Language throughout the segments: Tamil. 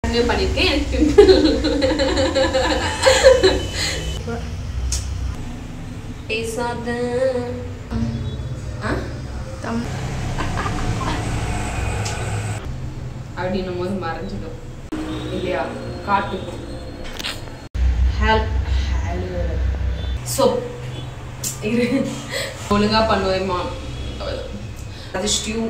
கண்டினியூ பண்ணியிருக்கேன் எனக்கு பிம்பிள் பேசாத ஆ தம் அப்படின்னும் போது மறைஞ்சிடும் இல்லையா காட்டுக்கும் ஹேல் சோப் இரு ஒழுங்கா பண்ணுவேம்மா அது ஸ்டியூ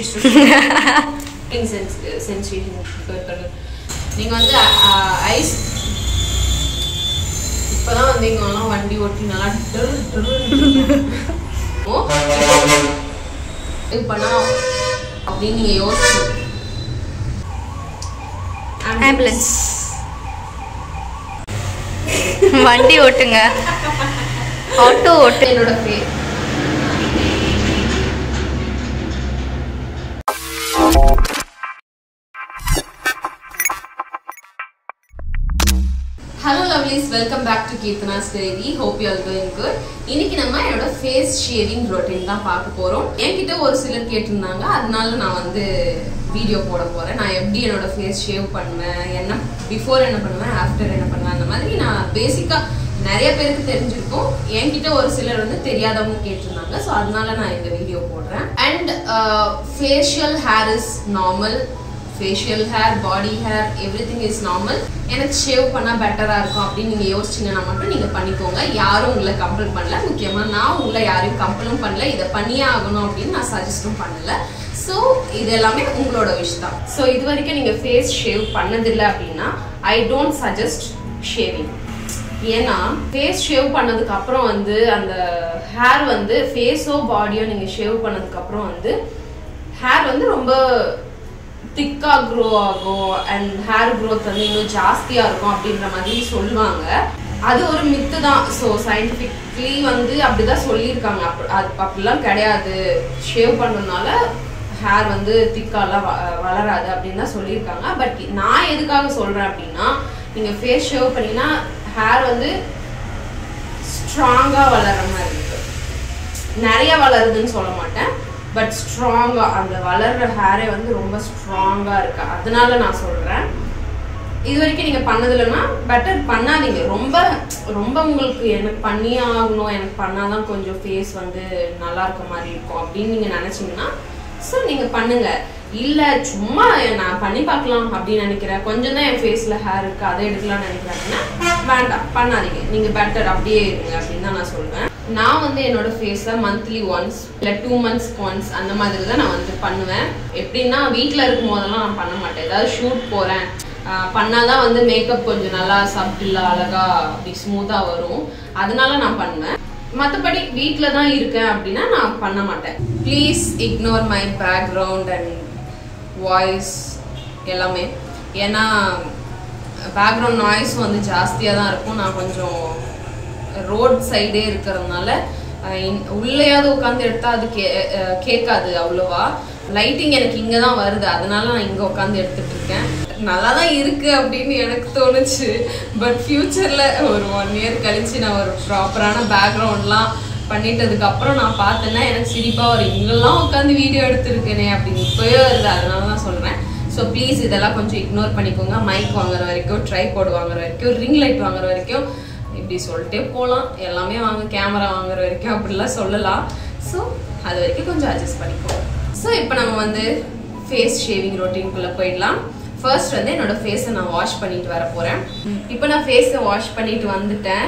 சென்சேஷன் நீங்க வந்து ஐஸ் இப்பதான் வந்து இங்கெல்லாம் வண்டி ஓட்டி நல்லா டிரு டிருன்னு ஓ, இது பண்ணா அப்படின்னு நீங்க யோசிச்சு ஆம்புலன்ஸ் வண்டி ஓட்டுங்க ஆட்டோ ஓட்டு என்னோட பேர் hello lovelies welcome back to Keerthana's diary hope you are doing good இன்னைக்கு நம்ம என்னோட ஃபேஸ் ஷேவிங் ரொட்டீன் தான் பார்க்க போறோம் என்கிட்ட ஒரு சிலர் கேட்டிருந்தாங்க அதனால நான் வந்து வீடியோ போட போறேன் நான் எப்படி என்னோட ஃபேஸ் ஷேவ் பண்ணுவேன் என்ன பிஃபோர் என்ன பண்ணுவேன் ஆஃப்டர் என்ன பண்ணுவேன் அந்த மாதிரி நான் பேசிக்கா நிறைய பேருக்கு தெரிஞ்சிருக்கும் என்கிட்ட ஒரு சிலர் வந்து தெரியாதவங்க கேட்டிருந்தாங்க ஸோ அதனால நான் இந்த வீடியோ போடுறேன் and facial hair is normal facial hair body hair everything is normal எனக்கு ஷேவ் பண்ணால் பெட்டராக இருக்கும் அப்படின்னு நீங்கள் யோசிச்சிங்கன்னா மட்டும் நீங்கள் பண்ணிக்கோங்க யாரும் உங்களை கம்பல் பண்ணல முக்கியமாக நான் உங்களை யாரையும் கம்பலும் பண்ணல இதை பண்ணியே ஆகணும் அப்படின்னு நான் சஜஸ்டும் பண்ணல ஸோ இது எல்லாமே உங்களோட விஷ் தான் ஸோ இது வரைக்கும் நீங்கள் ஃபேஸ் ஷேவ் பண்ணதில்லை அப்படின்னா ஐ டோன்ட் சஜஸ்ட் ஷேவிங் ஏன்னா ஃபேஸ் ஷேவ் பண்ணதுக்கு அப்புறம் வந்து அந்த ஹேர் வந்து ஃபேஸோ பாடியோ நீங்க ஷேவ் பண்ணதுக்கு அப்புறம் வந்து ஹேர் வந்து ரொம்ப திக்கா க்ரோ ஆகும் அண்ட் ஹேர் growth வந்து இன்னும் ஜாஸ்தியா இருக்கும் அப்படின்ற மாதிரி சொல்லுவாங்க அது ஒரு மித்து தான் ஸோ சயின்டிஃபிக்லி வந்து அப்படிதான் சொல்லியிருக்காங்க அப்ப அது அப்படிலாம் கிடையாது ஷேவ் பண்ணதுனால ஹேர் வந்து திக்காலாம் வ- வளராது அப்படின்னு தான் சொல்லியிருக்காங்க பட் நான் எதுக்காக சொல்றேன் அப்படின்னா நீங்க ஃபேஸ் ஷேவ் பண்ணீங்கன்னா ஹேர் வந்து ஸ்ட்ராங்கா வளர்ற மாதிரி இருக்கு நிறைய வளருதுன்னு சொல்ல மாட்டேன் பட் ஸ்ட்ராங்கா அந்த வளர்ற ஹேரே வந்து ரொம்ப ஸ்ட்ராங்கா இருக்கு அதனால நான் சொல்றேன் இது வரைக்கும் நீங்க பண்ணதில்லைன்னா பெட்டர் பண்ணாதீங்க ரொம்ப ரொம்ப உங்களுக்கு எனக்கு பண்ணியே ஆகணும் எனக்கு பண்ணாதான் கொஞ்சம் ஃபேஸ் வந்து நல்லா இருக்க மாதிரி இருக்கும் அப்படின்னு நீங்க நினைச்சீங்கன்னா ஸோ நீங்க பண்ணுங்க இல்ல சும்மா நான் பண்ணி பார்க்கலாம் அப்படின்னு நினைக்கிறேன் கொஞ்சம் தான் என் ஃபேஸ்ல ஹேர் இருக்கு அதை எடுக்கலாம்னு நினைக்கிறேன்னா வேண்டாம் பண்ணாதீங்க நீங்க பெட்டர் அப்படியே இருங்க அப்படின்னு தான் நான் சொல்வேன் நான் வந்து என்னோட ஃபேஸை மந்த்லி ஒன்ஸ் இல்லை டூ மந்த்ஸ் ஒன்ஸ் அந்த மாதிரி தான் நான் வந்து பண்ணுவேன் எப்படின்னா வீட்டில் இருக்கும் போதெல்லாம் நான் பண்ண மாட்டேன் ஏதாவது ஷூட் போகிறேன் பண்ணாதான் வந்து மேக்கப் கொஞ்சம் நல்லா சப்டில்லாக அழகா அப்படி ஸ்மூத்தாக வரும் அதனால நான் பண்ணுவேன் மற்றபடி வீட்டில் தான் இருக்கேன் அப்படின்னா நான் பண்ண மாட்டேன் please ignore my background and voice எல்லாமே ஏன்னா பேக்ரவுண்ட் நாய்ஸ் வந்து ஜாஸ்தியாக தான் இருக்கும் நான் கொஞ்சம் ரோட் சைடே இருக்கிறதுனால அஹ், இன்- உள்ளேயாவது உட்காந்து எடுத்தா அது கே அஹ், கேட்காது அவ்வளோவா லைட்டிங் எனக்கு இங்கே தான் வருது அதனால நான் இங்கே உட்காந்து எடுத்துட்டு இருக்கேன் நல்லா தான் இருக்கு அப்படின்னு எனக்கு தோணுச்சு பட் ஃப்யூச்சரில் ஒரு ஒன் இயர் கழிச்சு நான் ஒரு ப்ராப்பரான பேக்ரவுண்ட்லாம் பண்ணிட்டதுக்கு அப்புறம் நான் பார்த்தேன்னா எனக்கு சிரிப்பா ஒரு இங்கெல்லாம் உட்காந்து வீடியோ எடுத்திருக்கேனே அப்படின்னு இப்போயே வருது அதனால தான் சொல்றேன் ஸோ ப்ளீஸ் இதெல்லாம் கொஞ்சம் இக்னோர் பண்ணிக்கோங்க மைக் வாங்குற வரைக்கும் ட்ரைபாட் வாங்குற வரைக்கும் ரிங் லைட் வாங்குற வரைக்கும் இப்படி சொல்லிட்டே போகலாம் எல்லாமே வாங்க கேமரா வாங்குற வரைக்கும் அப்படிலாம் சொல்லலாம் ஸோ அது வரைக்கும் கொஞ்சம் அட்ஜஸ்ட் பண்ணிக்கோங்க ஸோ இப்போ நம்ம வந்து ஃபேஸ் ஷேவிங் ரொட்டீன்குள்ளே போயிடலாம் ஃபர்ஸ்ட் வந்து என்னோட ஃபேஸை நான் வாஷ் பண்ணிட்டு வர போகிறேன் இப்போ நான் ஃபேஸை வாஷ் பண்ணிட்டு வந்துட்டேன்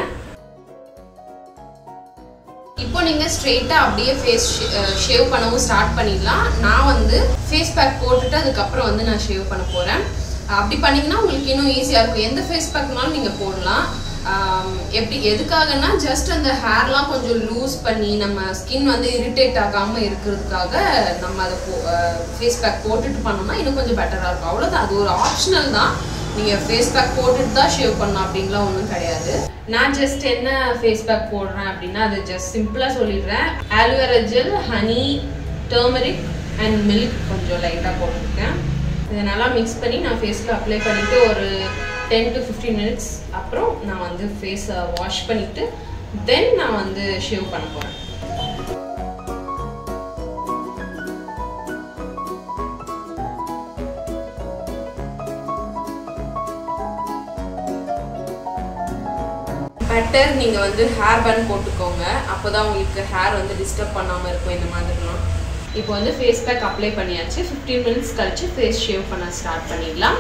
இப்போ நீங்க ஸ்ட்ரெயிட்டா அப்படியே ஃபேஸ் ஷேவ் பண்ணவும் ஸ்டார்ட் பண்ணிடலாம் நான் வந்து ஃபேஸ் பேக் போட்டுட்டு அதுக்கப்புறம் வந்து நான் ஷேவ் பண்ண போறேன் அப்படி பண்ணீங்கன்னா உங்களுக்கு இன்னும் ஈஸியா இருக்கும் எந்த ஃபேஸ் பேக்னாலும் நீங்க போடலாம் ஆம், எப்படி எதுக்காகன்னா ஜஸ்ட் அந்த ஹேர்லாம் கொஞ்சம் லூஸ் பண்ணி நம்ம ஸ்கின் வந்து இரிட்டேட் ஆகாம இருக்கிறதுக்காக நம்ம அதை ஃபேஸ் பேக் போட்டுட்டு பண்ணோம்னா இன்னும் கொஞ்சம் பெட்டரா இருக்கும் அவ்வளவுதான் அது ஒரு ஆப்ஷனல் தான் நீங்க ஃபேஸ் பேக் போட்டுட்டு தான் ஷேவ் பண்ணணும் அப்படின்லாம் ஒன்றும் கிடையாது நான் ஜஸ்ட் என்ன ஃபேஸ் பேக் போடுறேன் அப்படின்னா அது ஜஸ்ட் சிம்பிளா சொல்லிடுறேன் aloe vera gel honey turmeric and milk கொஞ்சம் லைட்டா போட்டிருக்கேன் இதை நல்லா மிக்ஸ் பண்ணி நான் ஃபேஸில் அப்ளை பண்ணிட்டு ஒரு டென் டு ஃபிஃப்டீன் மினிட்ஸ் அப்புறம் நான் வந்து ஃபேஸை வாஷ் பண்ணிட்டு தென் நான் வந்து ஷேவ் பண்ண போறேன் பெட்டர் நீங்கள் வந்து ஹேர் பேண்ட் போட்டுக்கோங்க அப்போ தான் உங்களுக்கு ஹேர் வந்து டிஸ்டர்ப் பண்ணாமல் இருக்கும் இந்த மாதிரிலாம் இப்போ வந்து ஃபேஸ் பேக் அப்ளை பண்ணியாச்சு ஃபிஃப்டீன் மினிட்ஸ் கழிச்சு ஃபேஸ் ஷேவ் பண்ண ஸ்டார்ட் பண்ணிடலாம்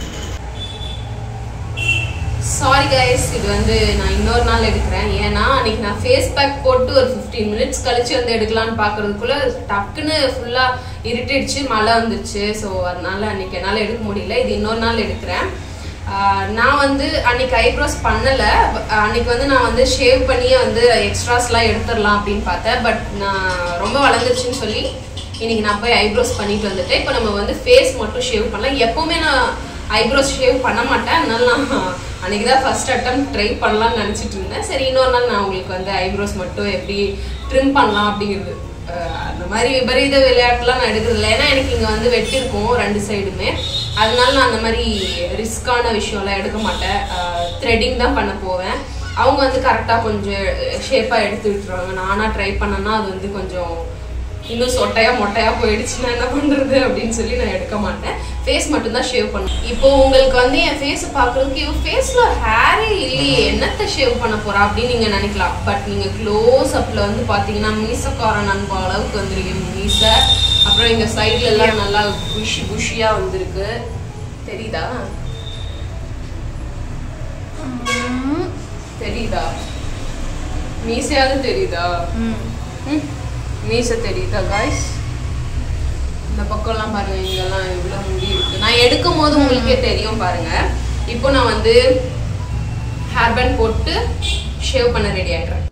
சாரி கைஸ் இது வந்து நான் இன்னொரு நாள் எடுக்கிறேன் ஏன்னா அன்னைக்கு நான் ஃபேஸ் பேக் போட்டு ஒரு ஃபிஃப்டீன் மினிட்ஸ் கழிச்சு வந்து எடுக்கலாம்னு பார்க்கறதுக்குள்ள டக்குன்னு ஃபுல்லாக இருட்டிடுச்சு மழை வந்துருச்சு ஸோ அதனால அன்னைக்கு என்னால் எடுக்க முடியல இது இன்னொரு நாள் எடுக்கிறேன் ஆஹ் நான் வந்து அன்னைக்கு ஐப்ரோஸ் பண்ணலை அன்னைக்கு வந்து நான் வந்து ஷேவ் பண்ணியே வந்து எக்ஸ்ட்ராஸ்லாம் எடுத்துடலாம் அப்படின்னு பார்த்தேன் பட் நான் ரொம்ப வளர்ந்துருச்சுன்னு சொல்லி இன்னைக்கு நான் போய் ஐப்ரோஸ் பண்ணிட்டு வந்துட்டேன் இப்போ நம்ம வந்து ஃபேஸ் மட்டும் ஷேவ் பண்ணலாம் எப்போவுமே நான் ஐப்ரோஸ் ஷேவ் பண்ண மாட்டேன் அதனால நான் அன்னைக்கு தான் ஃபர்ஸ்ட் அட்டம் ட்ரை பண்ணலாம்னு நினச்சிட்டு இருந்தேன் சரி இன்னொரு நாள் நான் உங்களுக்கு வந்து ஐப்ரோஸ் மட்டும் எப்படி ட்ரிம் பண்ணலாம் அப்படிங்கிறது அஹ் அந்த மாதிரி விபரீத விளையாட்டுலாம் நான் எடுக்கிறது இல்லை ஏன்னா எனக்கு இங்கே வந்து வெட்டிருக்கும் ரெண்டு சைடுமே அதனால நான் அந்த மாதிரி ரிஸ்கான விஷயம்லாம் எடுக்க மாட்டேன் த்ரெட்டிங் தான் பண்ண போவேன் அவங்க வந்து கரெக்டாக கொஞ்சம் ஷேப்பாக எடுத்து விட்டுருவாங்க நானாக ட்ரை பண்ணேன்னா அது வந்து கொஞ்சம் இன்னும் சொட்டையா மொட்டையா போயிடுச்சுன்னா என்ன பண்றது அப்படின்னு சொல்லி நான் எடுக்க மாட்டேன் ஃபேஸ் மட்டும் தான் ஷேவ் பண்ணுவேன் இப்போ உங்களுக்கு வந்து என் ஃபேஸ் பார்க்கறதுக்கு இவ ஃபேஸ்ல ஹேரே இல்லையே என்னத்த ஷேவ் பண்ண போறா அப்படின்னு நீங்க நினைக்கலாம் பட் நீங்க க்ளோஸ் அப்ல வந்து பாத்தீங்கன்னா மீசக்காரன் நண்ப அளவுக்கு வந்திருக்கு மீசை அப்புறம் இங்க சைடுல எல்லாம் நல்லா குஷி குஷியா வந்திருக்கு தெரியுதா தெரியுதா மீசையாவது தெரியுதா ம் ம். மீசை தெரியுதா காய்ஸ் இந்த பக்கம்லாம் பாருங்க இங்கெல்லாம் எவ்வளோ முடி இருக்கு நான் எடுக்கும் போது உங்களுக்கே தெரியும் பாருங்க இப்போ நான் வந்து ஹேர் பேண்ட் போட்டு ஷேவ் பண்ண ரெடி ஆயிடுறேன்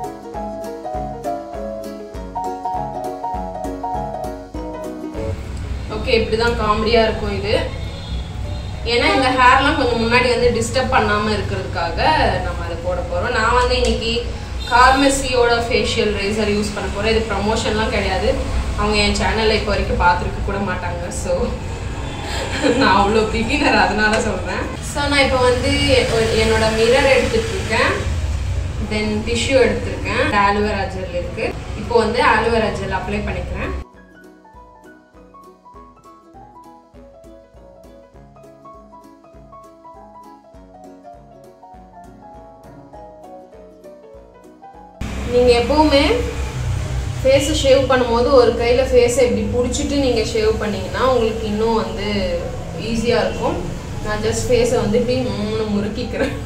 ஓகே இப்படிதான் காமெடியா இருக்கும் இது ஏன்னா இந்த ஹேர்லாம் கொஞ்சம் முன்னாடி வந்து டிஸ்டர்ப் பண்ணாம இருக்கிறதுக்காக நம்ம அதை போட போறோம் நான் வந்து இன்னைக்கு கார்மெசியோட ஃபேஷியல் ரேசர் யூஸ் பண்ண போறேன் இது ப்ரமோஷன்லாம் கிடையாது அவங்க என் சேனல்ல இப்போ வரைக்கும் பார்த்துருக்க கூட மாட்டாங்க ஸோ நான் அவ்வளோ பிகினர் அதனால சொல்றேன் ஸோ நான் இப்போ வந்து எ- என்னோட மிரர் எடுத்துட்டு இருக்கேன் தென் டிஷ்யூ எடுத்திருக்கேன் ஆலுவேரா ஜெல் இருக்கு இப்போ வந்து ஆலுவேரா ஜெல் அப்ளை பண்ணிக்கிறேன் நீங்க எப்பவுமே ஃபேஸை ஷேவ் பண்ணும்போது ஒரு கையில ஃபேஸை இப்படி பிடிச்சிட்டு நீங்க ஷேவ் பண்ணீங்கன்னா உங்களுக்கு இன்னும் வந்து ஈஸியா இருக்கும் நான் ஜஸ்ட் ஃபேஸை வந்து இப்படி மூணு முறுக்கிக்கிறேன்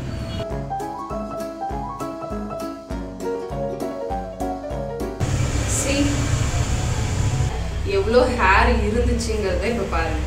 See? எவ்வளோ ஹேர் இருந்துச்சுங்கிறத இப்போ பாருங்க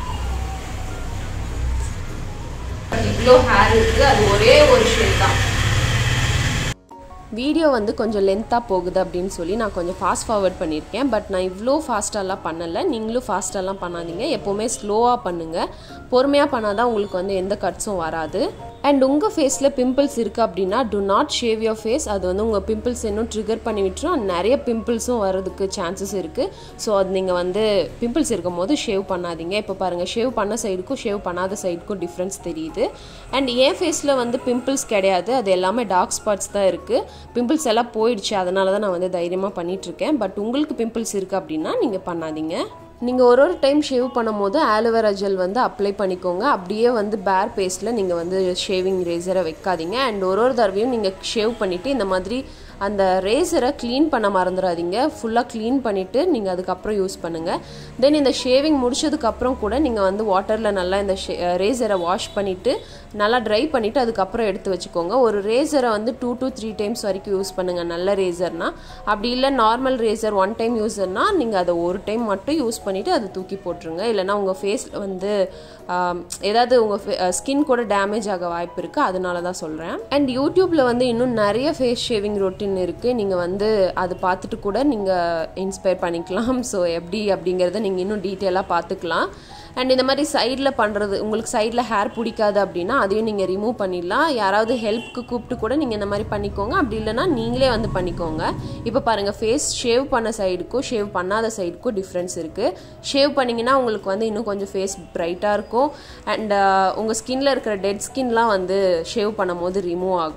இவ்வளோ ஹேர் இருக்கு அது ஒரே ஒரு ஷேட் தான் வீடியோ வந்து கொஞ்சம் லென்த்தாக போகுது அப்படின்னு சொல்லி நான் கொஞ்சம் ஃபாஸ்ட் ஃபார்வர்ட் பண்ணியிருக்கேன் பட் நான் இவ்வளோ ஃபாஸ்ட்டாலாம் பண்ணலை நீங்களும் ஃபாஸ்ட்டாலாம் பண்ணாதீங்க எப்போவுமே ஸ்லோவாக பண்ணுங்கள் பொறுமையாக பண்ணால் தான் உங்களுக்கு வந்து எந்த கட்ஸும் வராது அண்ட் உங்கள் ஃபேஸில் பிம்பிள்ஸ் இருக்குது அப்படின்னா do not shave your face அது வந்து உங்கள் பிம்பிள்ஸ் இன்னும் ட்ரிகர் பண்ணி விட்டுரும் and நிறைய பிம்பிள்ஸும் வரதுக்கு சான்சஸ் இருக்குது ஸோ அது நீங்கள் வந்து பிம்பிள்ஸ் இருக்கும் போது ஷேவ் பண்ணாதீங்க இப்போ பாருங்கள் ஷேவ் பண்ண சைடுக்கும் ஷேவ் பண்ணாத சைடுக்கும் டிஃப்ரென்ஸ் தெரியுது அண்ட் என் ஃபேஸில் வந்து பிம்பிள்ஸ் கிடையாது அது எல்லாமே டார்க் ஸ்பாட்ஸ் தான் இருக்குது பிம்பிள்ஸ் எல்லாம் போயிடுச்சு அதனால தான் நான் வந்து தைரியமாக பண்ணிகிட்ருக்கேன் பட் உங்களுக்கு பிம்பிள்ஸ் இருக்குது அப்படின்னா நீங்கள் பண்ணாதீங்க நீங்கள் ஒரு ஒரு டைம் ஷேவ் பண்ணும்போது ஆலோவேரா ஜெல் வந்து அப்ளை பண்ணிக்கோங்க அப்படியே வந்து பேர் பேஸ்டில் நீங்கள் வந்து ஷேவிங் ரேசரை வைக்காதீங்க அண்ட் ஒரு ஒரு தடவையும் நீங்கள் ஷேவ் பண்ணிவிட்டு இந்த மாதிரி அந்த ரேசரை க்ளீன் பண்ண மறந்துடாதீங்க ஃபுல்லாக க்ளீன் பண்ணிவிட்டு நீங்கள் அதுக்கப்புறம் யூஸ் பண்ணுங்கள் தென் இந்த ஷேவிங் முடிச்சதுக்கப்புறம் கூட நீங்கள் வந்து வாட்டரில் நல்லா இந்த ரேசரை வாஷ் பண்ணிவிட்டு நல்லா ட்ரை பண்ணிவிட்டு அதுக்கப்புறம் எடுத்து வச்சுக்கோங்க ஒரு ரேசரை வந்து டூ to த்ரீ டைம்ஸ் வரைக்கும் யூஸ் பண்ணுங்கள் நல்ல ரேசர்னா அப்படி இல்லை நார்மல் ரேசர் ஒன் டைம் யூஸர்னா நீங்கள் அதை ஒரு டைம் மட்டும் யூஸ் பண்ணிவிட்டு அதை தூக்கி போட்டுருங்க இல்லைன்னா உங்கள் ஃபேஸில் வந்து ஆம், ஏதாவது உங்கள் ஸ்கின் கூட டேமேஜ் ஆக வாய்ப்பு இருக்குது அதனால தான் சொல்கிறேன் அண்ட் யூடியூப்பில் வந்து இன்னும் நிறைய ஃபேஸ் ஷேவிங் ரொட்டீன் இருக்குது நீங்கள் வந்து அது பார்த்துட்டு கூட நீங்கள் இன்ஸ்பயர் பண்ணிக்கலாம் ஸோ எப்படி அப்படிங்கிறத நீங்கள் இன்னும் டீட்டெயிலாக பார்த்துக்கலாம் அண்ட் இந்த மாதிரி சைடில் பண்ணுறது உங்களுக்கு சைடில் ஹேர் பிடிக்காது அப்படின்னா அதையும் நீங்கள் ரிமூவ் பண்ணிடலாம் யாராவது ஹெல்ப்க்கு கூப்பிட்டு கூட நீங்கள் இந்த மாதிரி பண்ணிக்கோங்க அப்படி இல்லைன்னா நீங்களே வந்து பண்ணிக்கோங்க இப்போ பாருங்கள் ஃபேஸ் ஷேவ் பண்ண சைடுக்கும் ஷேவ் பண்ணாத சைடுக்கும் டிஃப்ரென்ஸ் இருக்குது ஷேவ் பண்ணிங்கன்னா உங்களுக்கு வந்து இன்னும் கொஞ்சம் ஃபேஸ் பிரைட்டாக இருக்கும் அண்ட் உங்கள் ஸ்கின்ல இருக்கிற டெட் ஸ்கின்லாம் வந்து ஷேவ் பண்ணும்போது ரிமூவ் ஆகும்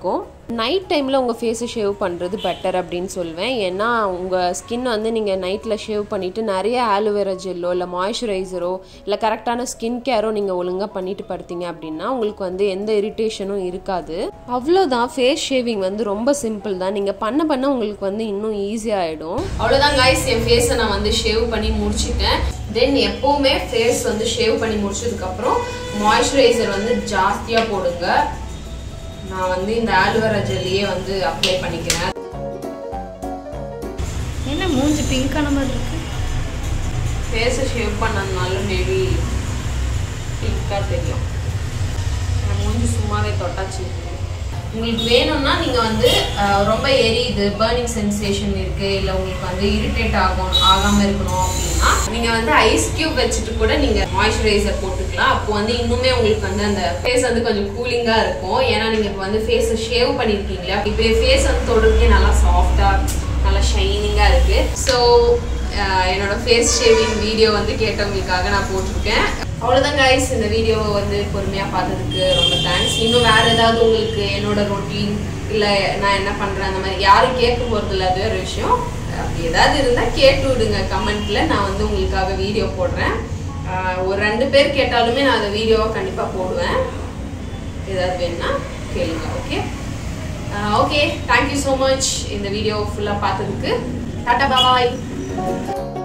நைட் டைமில் உங்கள் ஃபேஸை ஷேவ் பண்ணுறது பெட்டர் அப்படின்னு சொல்லுவேன் ஏன்னா உங்கள் ஸ்கின் வந்து நீங்கள் நைட்டில் ஷேவ் பண்ணிவிட்டு நிறைய ஆலோவேரா ஜெல்லோ இல்லை மாய்ஸ்சரைசரோ இல்லை கரெக்டான ஸ்கின் கேரோ நீங்கள் ஒழுங்காக பண்ணிட்டு படுத்தீங்க அப்படின்னா உங்களுக்கு வந்து எந்த இரிட்டேஷனும் இருக்காது அவ்வளோதான் ஃபேஸ் ஷேவிங் வந்து ரொம்ப சிம்பிள் தான் நீங்கள் பண்ண பண்ண உங்களுக்கு வந்து இன்னும் ஈஸியாகிடும் அவ்வளோதான் கைஸ் என் ஃபேஸை நான் வந்து ஷேவ் பண்ணி முடிச்சிட்டேன் தென் எப்போவுமே ஃபேஸ் வந்து ஷேவ் பண்ணி முடிச்சதுக்கப்புறம் மாய்ஸ்சரைசர் வந்து ஜாஸ்தியாக போடுங்க நான் வந்து இந்த ஆலோவேரா ஜெல்லியே வந்து அப்ளை பண்ணிக்கிறேன் என்ன மூஞ்சி பிங்கான மாதிரி இருக்கு ஃபேஸை ஷேவ் பண்ணதுனால மேபி பிங்காக தெரியும் என் மூஞ்சி சும்மாவே தொட்டாச்சு உங்களுக்கு வேணும்னா நீங்கள் வந்து அஹ், ரொம்ப எரியுது பேர்னிங் சென்சேஷன் இருக்கு இல்லை உங்களுக்கு வந்து இரிட்டேட் ஆகும் ஆகாமல் இருக்கணும் அப்படின்னா நீங்கள் வந்து ஐஸ் கியூப் வச்சுட்டு கூட நீங்கள் மாய்ஸ்சரைசர் போட்டுக்கலாம் அப்போ வந்து இன்னுமே உங்களுக்கு வந்து அந்த ஃபேஸ் வந்து கொஞ்சம் கூலிங்காக இருக்கும் ஏன்னா நீங்கள் இப்போ வந்து ஃபேஸை ஷேவ் பண்ணியிருக்கீங்களா இப்போ ஃபேஸ் வந்து தொடுறதுக்கே நல்லா சாஃப்டாக நல்லா ஷைனிங்காக இருக்கு ஸோ என்னோட ஃபேஸ் ஷேவிங் வீடியோ வந்து கேட்டவங்களுக்காக நான் போட்டிருக்கேன் அவ்வளோதான் கைஸ் இந்த வீடியோவை வந்து பொறுமையாக பார்த்ததுக்கு ரொம்ப தேங்க்ஸ் இன்னும் வேறு ஏதாவது உங்களுக்கு என்னோட ரொட்டீன் இல்லை நான் என்ன பண்ணுறேன் அந்த மாதிரி யாரும் கேட்க போகிறது இல்லை அது ஒரு விஷயம் அப்படி ஏதாவது இருந்தால் கேட்டு விடுங்க கமெண்ட்டில் நான் வந்து உங்களுக்காக வீடியோ போடுறேன் ஆஹ் ஒரு ரெண்டு பேர் கேட்டாலுமே நான் அந்த வீடியோவை கண்டிப்பாக போடுவேன் ஏதாவது வேணும்னா கேளுங்க okay okay thank you so much இந்த வீடியோ ஃபுல்லாக பார்த்ததுக்கு டாட்டா பாய்